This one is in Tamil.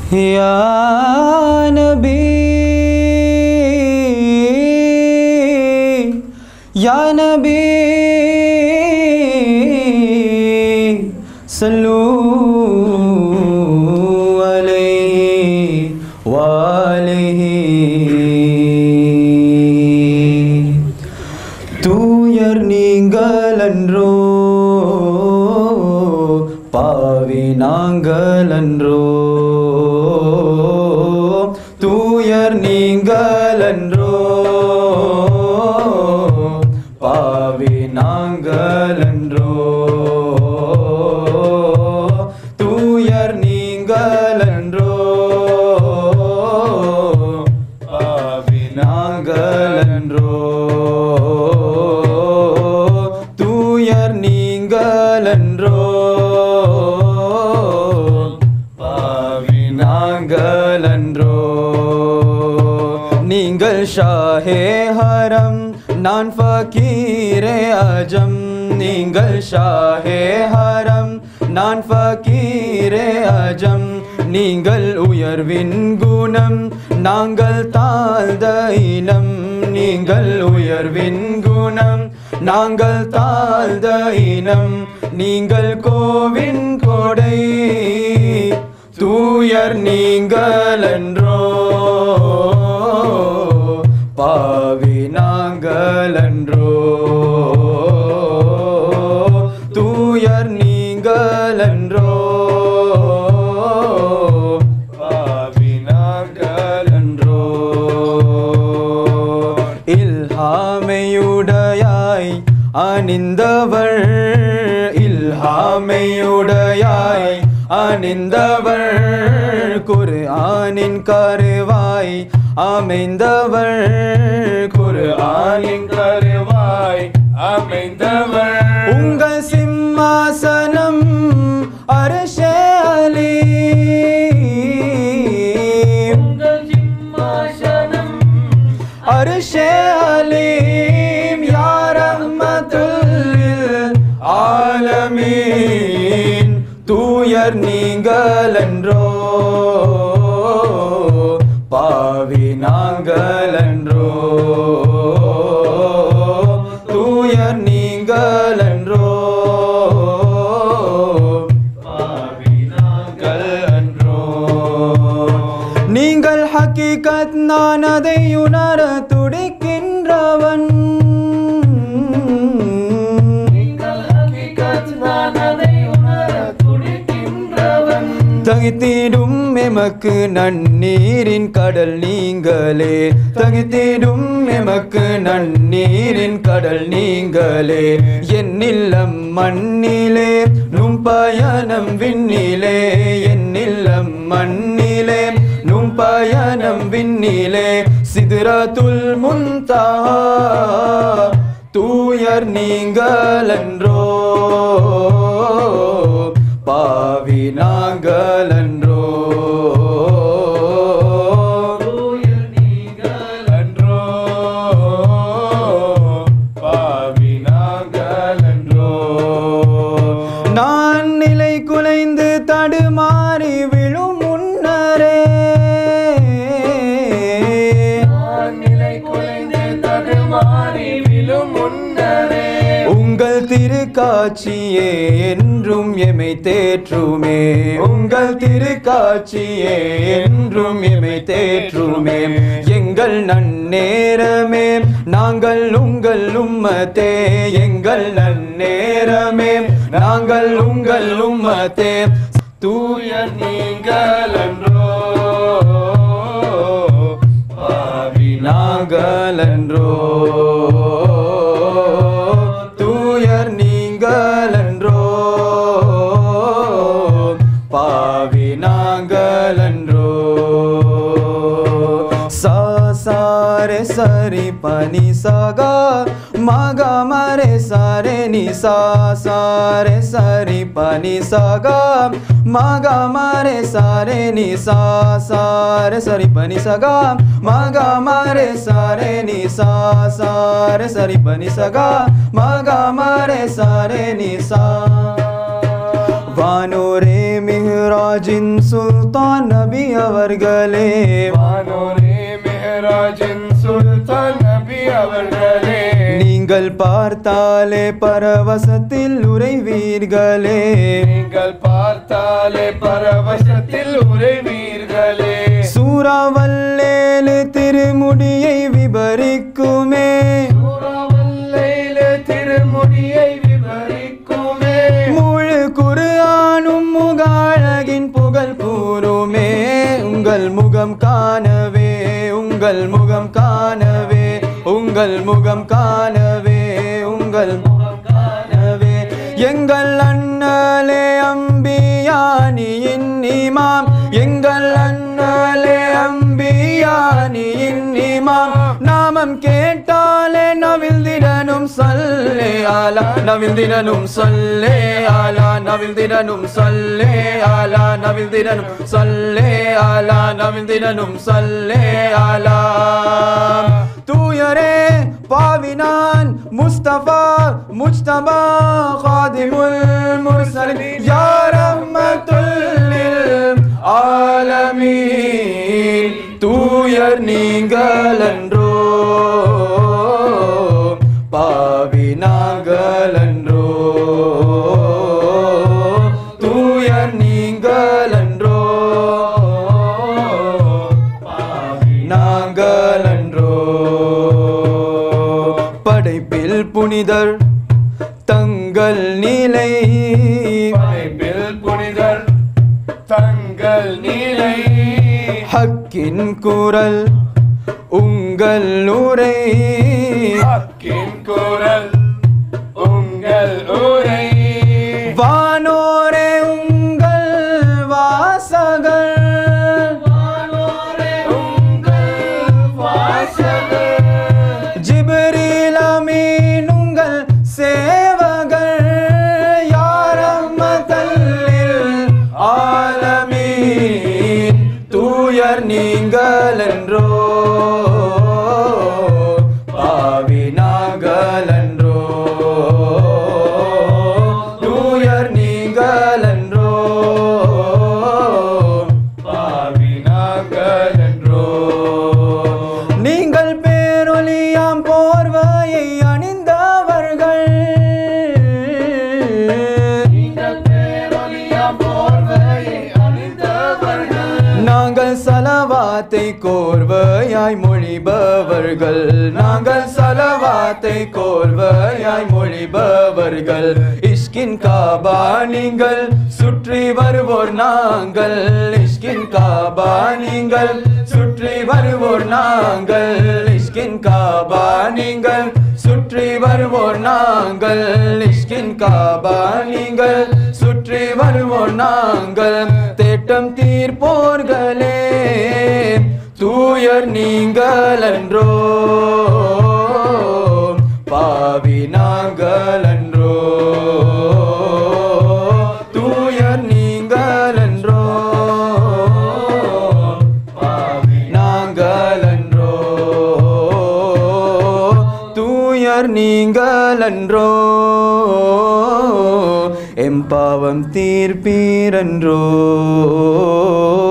يا نبي يا نبي صلوا عليه وآله தூயர் நீங்கள் அன்றோ பாவி நாங்கள் அன்றோ தூயர் நீங்கள் அன்றோ பாவி நாங்கள் அன்றோ தூயர் நீங்கள் அன்றோ பாவி நாங்கள் அன்றோ தூயர் நீங்கள் அன்றோ பாவி நாங்கள் அன்றோ நீங்கள் ஷாஹே ஹரம் நான் ஃபக்கீரே அஜம் நீங்கள் ஷாஹே ஹரம் நான் ஃபக்கீரே அஜம் நீங்கள் உயர்வின் குணம் நாங்கள் தாழ்ந்த இனம் நீங்கள் உயர்வின் குணம் நாங்கள் தாழ்ந்த இனம் நீங்கள் கோவின் கொடை தூயர் நீங்கள் என்றோ பாவி நாங்கள் என்றோ தூயர் நீங்கள் என்றோ பாவி நாங்கள் என்றோ இல்ஹாமையுடையாய் அணிந்தவள் இல்ஹாமையுடையாய் அணிந்தவள் குரு ஆனின் கருவாய் அமைந்தவள் குரு ஆனின் கருவாய் அமைந்தவள் உங்கள் சிம்மாசனம் அரசே அலி உங்கள் சிம்மாசனம் அரசே அலீம் யா ரஹ்மத்துல் ஆலமீன் தூயர் நீங்கள் என்றோ பாவி நாங்கள் என்றோ தூயர் நீங்கள் என்றோ பாவி நாங்கள் என்றோ நீங்கள் ஹக்கீகத் நான் அதை உணர துடிக்கின்றவன் நீங்கள் ஹகீகத் நான் அதை உணர துடிக்கின்றவன் தகித்திடும் எமக்கு நன்னீரின் கடல் நீங்களே தகித்திடும் எமக்கு நன்னீரின் கடல் நீங்களே என் இல்லம் மண்ணிலே நும் பயணம் விண்ணிலே என் இல்லம் மண்ணிலே நும் பயணம் விண்ணிலே சிதுரத்துல் முன்தா தூயர் நீங்கள் என்றோ பாவி நாங்கள் என்றோ தூயர் நீங்கள் அன்றோ பாவி நாங்கள் அன்றோ நான் நிலை குலைந்து தடுமாறி விழும் முன்னரே நான் நிலை குலைந்து தடுமாறி விழும் முன்னரே உங்கள் திருக்காட்சியே என்றும் எமை தேற்றுமே உங்கள் திருக்காட்சியே என்றும் எமை தேற்றுமே எங்கள் நன்னேரமே நாங்கள் உங்கள் உம்மத்தே எங்கள் நன்னேரமே நாங்கள் உங்கள் உம்மத்தே தூயர் நீங்கள் அன்றோ பாவி நாங்கள் என்றோ தூயர் நீங்கள் என்றோ பாவி நாங்கள் என்றோ சா சாரே சரி பனி சகா மக மரே சாரே நி சா சாரே சரி பனி சகா மக மரே சாரே நி சா சாரே சரி பனி சகா மக மரே சாரே நி சா சாரே சரி பனி சகா மக மரே சாரே நி சா வானோரே மிஹ்ராஜின் சுல்தான் நபி அவர்களே வானோரே மெஹராஜின் சுல்தான் நபி அவர்களே நீங்கள் பார்த்தாலே பரவசத்தில் உறைவீர்களே நீங்கள் பார்த்தாலே பரவசத்தில் உறைவீர்களே சூறாவல்லேலு திருமுடியை விபரிக்குமே சூறாவல்லையில திருமுடியை விவரிக்குமே முழு குர்ஆனும் முகாழகின் புகழ் கூறுமே உங்கள் முகம் காணவே உங்கள் முகம் காணவே உங்கள் முகம் காணவே உங்கள் முகம் காணவே எங்கள் அண்ணலே அம்பியானியின் இமாம் எங்கள் அண்ணலே அம்பியானியின் இமாம் நாமம் கேட்டாலே நவிழ்ந்திடனும் சல்லே ஆலா நவிழ்ந்திடனும் சல்லே ஆலா நவிழ்ந்திடனும் சல்லே ஆலா நவிழ்ந்திடனும் சல்லே ஆலா நவிழ்ந்திடனும் சல்லே ஆலா தூயரே பாவினான் முஸ்தபா முஜ்தபா காதிமுல் முர்சலின் யா ரஹ்மத்துல் ஆலமீன் தூயர் நீங்களன்றோ பாவி நாங்களன்றோ தூயர் நீங்களன்றோ நாங்களன்றோ படைப்பில் புனிதர் தங்கள் நிலை படைப்பில் புனிதர் தங்கள் நிலை ஹக்கின் குரல் உங்கள் உரை ஹக்கின் குரல் உங்கள் உரை வானோரே உங்கள் வாசகர் வானோரே உங்கள் வாசகர் ஜிப்ரீல் அமீன் உங்கள் சேவகர் யார் ரஹ்மத்தல்லில் ஆலமீன் தூயர் நீங்கள் என்றோ பாவி நாங்கள் என்றோ தூயர் நீங்கள் என்றோ பாவி நாங்கள் என்றோ நீங்கள் பேரொலியாம் போர்வையை அணிந்தவர்கள் நீங்கள் பேரொலியாம் போர்வையை அணிந்தவர்கள் நாங்கள் சலவாத்தை கோர்வையாய் மொழிபவர்கள் நாங்கள் சலவாத்தை கோர்வையாய் மொழிபவர்கள் இஷ்கின் காபா நீங்கள் சுற்றி வருவோர் நாங்கள் இஷ்கின் காபா நீங்கள் சுற்றி வருவோர் நாங்கள் இஷ்கின் காபா நீங்கள் சுற்றி வருவோர் நாங்கள் இஷ்கின் காபா நீங்கள் சுற்றி வருவோர் நாங்கள் தேட்டம் தீர்ப்போர்களே தூயர் நீங்கள் என்றோ பாவி நாங்கள் என்றோ தூயர் நீங்கள் என்றோ பாவி நாங்கள் என்றோ தூயர் நீங்கள் என்றோ எம் பாவம் தீர்ப்பீரன்றோ